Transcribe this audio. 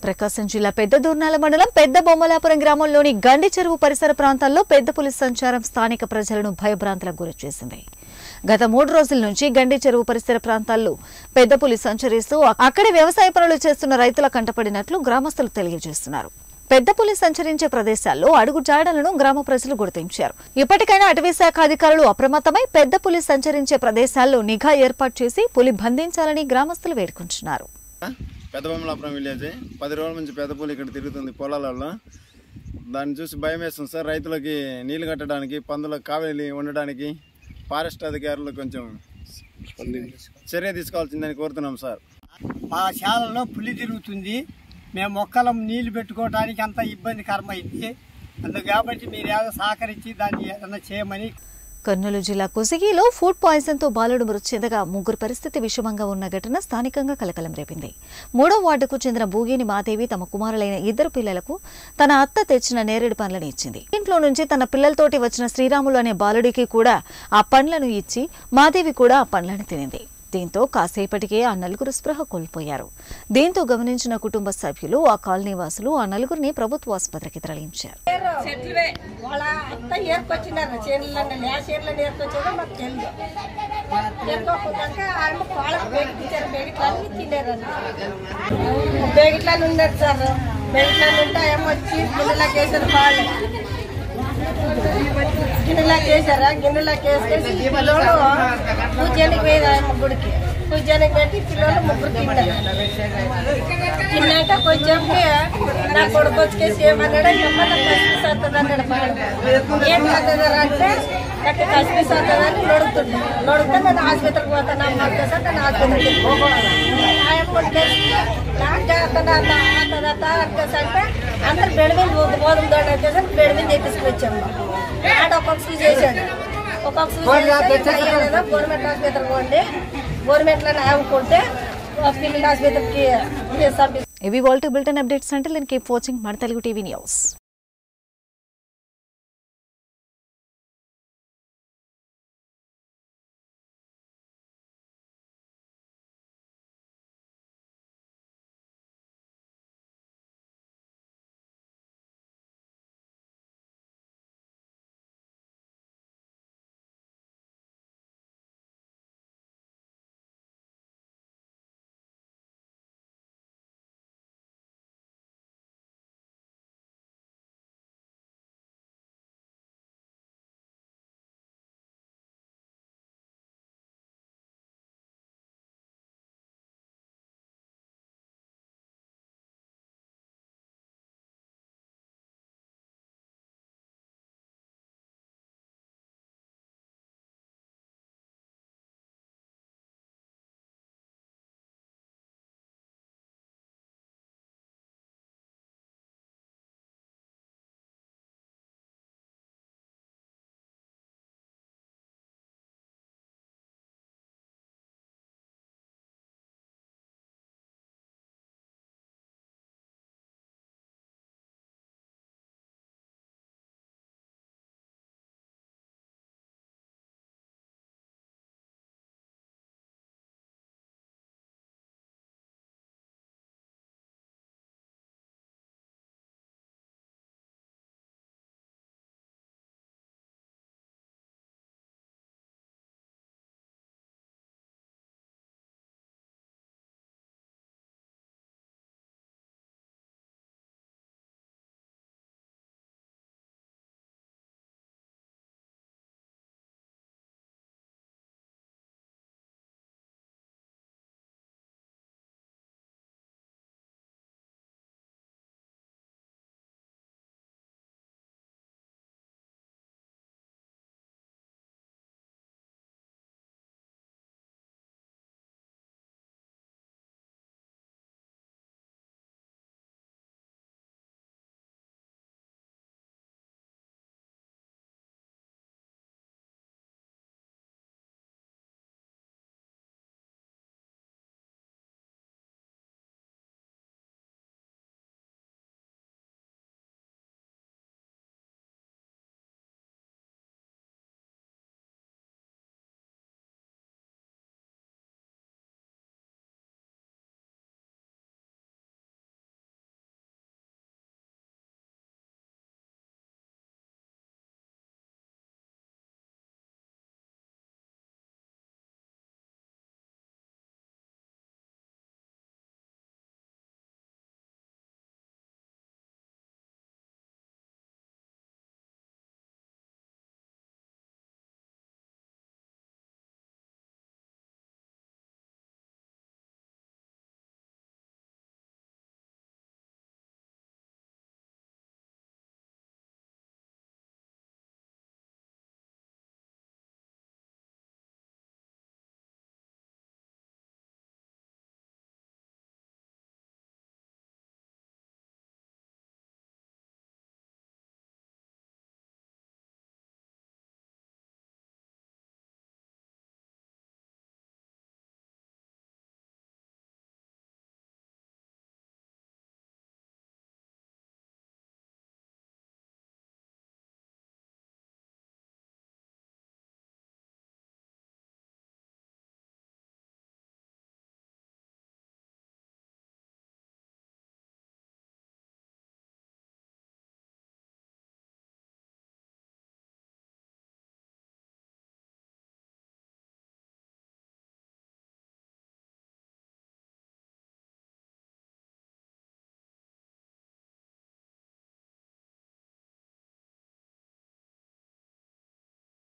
ప్రకాశం జిల్లా పెద్ద దూర్నాల మండలం పెద్ద బొమ్మలాపురం గ్రామంలోని గండి చెరువు పరిసర ప్రాంతాల్లో పెద్ద పులి సంచారం స్థానిక ప్రజలను భయభ్రాంతులకు గురిచేసింది గత మూడు రోజుల నుంచి గండి చెరువు పరిసర ప్రాంతాల్లో పెద్ద పులి సంచరిస్తూ అక్కడే వ్యవసాయ పనులు చేస్తున్న రైతుల కంటపడినట్లు గ్రామస్తులు తెలియజేస్తున్నారు పెద్ద పులి సంచరించే ప్రదేశాల్లో అడుగు జాడలను గ్రామ ప్రజలు గుర్తించారు ఇప్పటికైనా అటవీ శాఖ అధికారులు అప్రమత్తమై పెద్ద పులి సంచరించే ప్రదేశాల్లో నిఘా ఏర్పాటు చేసి పులి బంధించాలని గ్రామస్తులు వేడుకుంటున్నారు పెద్ద బొమ్మలాపురం విలేజ్ పది రోజుల నుంచి పెద్ద పూలు ఇక్కడ తిరుగుతుంది పొలాలలో దాన్ని చూసి భయం వేస్తుంది సార్ రైతులకి నీళ్లు కట్టడానికి పందులకు కావేలి ఉండడానికి ఫారెస్ట్ అధికారులు కొంచెం చర్య తీసుకోవాల్సిందని కోరుతున్నాం సార్ మా శాలలో పులి తిరుగుతుంది మేము మొక్కలం నీళ్లు పెట్టుకోవడానికి అంత ఇబ్బందికరం అయింది అందుకు కాబట్టి మీరు ఏదో సహకరించి దాన్ని ఏదైనా చేయమని కర్నూలు జిల్లా కుసిగిలో ఫుడ్ పాయిజన్ తో బాలుడు మృతి చెందగా ముగ్గురు పరిస్థితి విషమంగా ఉన్న ఘటన స్థానికంగా కలకలం రేపింది మూడో వార్డుకు చెందిన భూగేని మాదేవి తమ కుమారులైన ఇద్దరు పిల్లలకు తన అత్త తెచ్చిన నేరేడు పండ్లను ఇచ్చింది ఇంట్లో నుంచి తన పిల్లలతోటి వచ్చిన శ్రీరాములు అనే బాలుడికి కూడా ఆ పండ్లను ఇచ్చి మాదేవి కూడా ఆ పండ్లను తినింది దీంతో కాసేపటికే ఆ నలుగురు స్పృహ కోల్పోయారు దీంతో గమనించిన కుటుంబ సభ్యులు ఆ కాలనీ వాసులు ఆ నలుగురిని ప్రభుత్వ ఆసుపత్రికి తరలించారు చెట్లువే వాళ్ళ అంత ఏర్కొచ్చినారు చేనులన్నీ లే చేనులను ఏర్కొచ్చారో మాకు తెలియదు ఏర్కోకుండాక ఆయన వాళ్ళకి బేగిచ్చారు బేగిట్లన్నీ తినేరండి బేగిట్లని ఉన్నారు సార్ బేగిట్లని ఉంటే ఏమో వచ్చి గిన్నెలకు వేసారు వాళ్ళు గిన్నెలకు వేసారా గిన్నెలకు వేసేసి పిల్లలు పూజానికి పోయేది ఆయన గుడికి పూజానికి పెట్టి పిల్లలు ముగ్గురు తిన్నారు తిన్నాక కొంచెంకి నా కొడుకు వచ్చేసి ఏమన్నాడు ఏమన్నా కసిపిస్ వస్తుంది అన్నాడు బాగా ఏం వస్తుంది అంటే కట్టి కసిపిస్ వస్తుందని నడుతుండే నడుస్తే నేను ఆసుపత్రికి పోతాను అమ్మ సార్ నేను ఆసుపత్రికి నాకు చేస్తాను అత్త అవుతుంది అత్త అంటే అందరు బెడ్ మీద గోధుమ దోడ వచ్చేసరికి బెడ్ మీద తెప్పించుకొచ్చాము ఆడ ఒక్కొక్క సూజ్ చేశాడు ఒక్కొక్క సూజ్ చేస్తే గవర్నమెంట్ ఆసుపత్రికి పోండి గవర్నమెంట్లో ఆవుకుంటే పిల్లల ఆసుపత్రికి పంపిస్తాం ఇవి వాల్ట్ బులెటిన్ అప్డేట్స్ అంటే కీప్ వాచింగ్ మన తెలుగు టీవీ న్యూస్